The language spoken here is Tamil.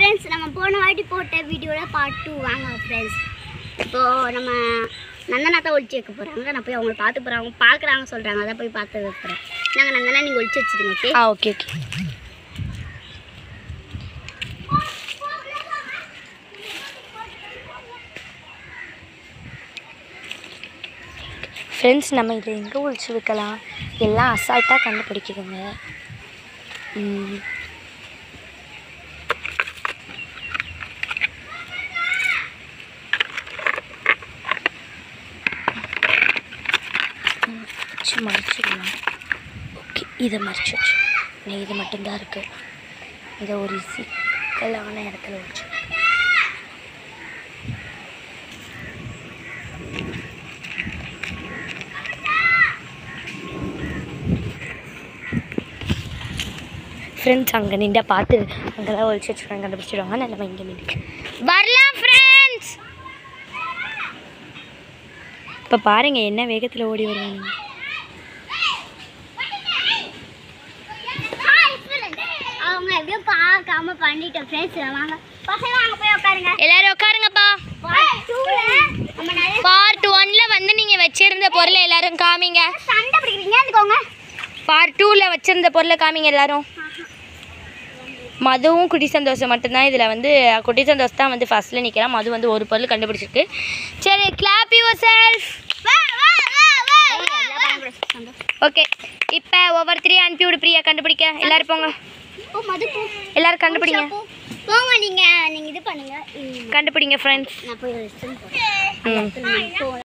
ஃப்ரெண்ட்ஸ் நம்ம போன வாட்டி போட்ட வீடியோவில் பார்ட் டூ வாங்க ஃப்ரெண்ட்ஸ் இப்போது நம்ம நந்தனா தான் ஒழிச்சு வைக்க போகிறாங்க நான் போய் அவங்கள பார்த்து போகிறேன் அவங்க பார்க்குறாங்க சொல்கிறாங்க அதை போய் பார்த்து வைக்கிறேன் நாங்கள் நந்தனா நீங்கள் ஒழிச்சு வச்சுருங்க okay ah okay okay friends நம்ம இதை எங்கே ஒழிச்சு வைக்கலாம் எல்லாம் அசால்ட்டாக கண்டுபிடிக்குதுங்க ம். ம், வச்சு மறைச்சிடலாம் ஓகே இதை மறைச்சு வச்சு இன்னும் இது மட்டும்தான் இருக்குது இதை ஒரு சிக்கலான இடத்துல வச்சு ஃப்ரெண்ட்ஸ் அங்கே நின்றா பார்த்து அங்கே தான் ஒழிச்சு வச்சுருக்காங்க கண்டுபிடிச்சிடுவாங்க நான் நம்ம இங்கே நின்று வரலாம் ஃப்ரெண்ட்ஸ் இப்போ பாருங்க என்ன வேகத்தில் ஓடி வருவாங்க அவங்க எப்படியோ பார்க்காம பண்ணிட்டோம் ஃப்ரெண்ட்ஸ் வாங்க பசங்க வாங்க போய் உட்காருங்க எல்லாரும் உட்காருங்கப்பா பார்ட் டூவில் நம்ம நிறைய பார்ட் ஒன்ல வந்து நீங்கள் வச்சிருந்த பொருளை எல்லாரும் காமிங்க சண்டை பிடிக்கிறீங்க இருந்துக்கோங்க பார்ட் டூவில் வச்சிருந்த பொருளை காமிங்க எல்லாரும் மதுவும் குட்டி சந்தோஷம் மட்டும்தான் இதில் வந்து குட்டி சந்தோஷம் தான் வந்து ஃபஸ்ட்டில் நிற்கிறான் மது வந்து ஒரு பொருள் கண்டுபிடிச்சிருக்கு சரி கிளாப் யுவர் செல்ஃப் ஓகே இப்போ ஒவ்வொருத்தரையும் அனுப்பி விடு பிரியா கண்டுபிடிக்க எல்லாரும் போங்க ஓ மது போ எல்லாரும் கண்டுபிடிங்க போ. போங்க நீங்க நீங்க இது பண்ணுங்க ம், கண்டுபிடிங்க ஃப்ரெண்ட்ஸ் நான் போய் ரெஸ்ட் போறேன் ம் போகலாம்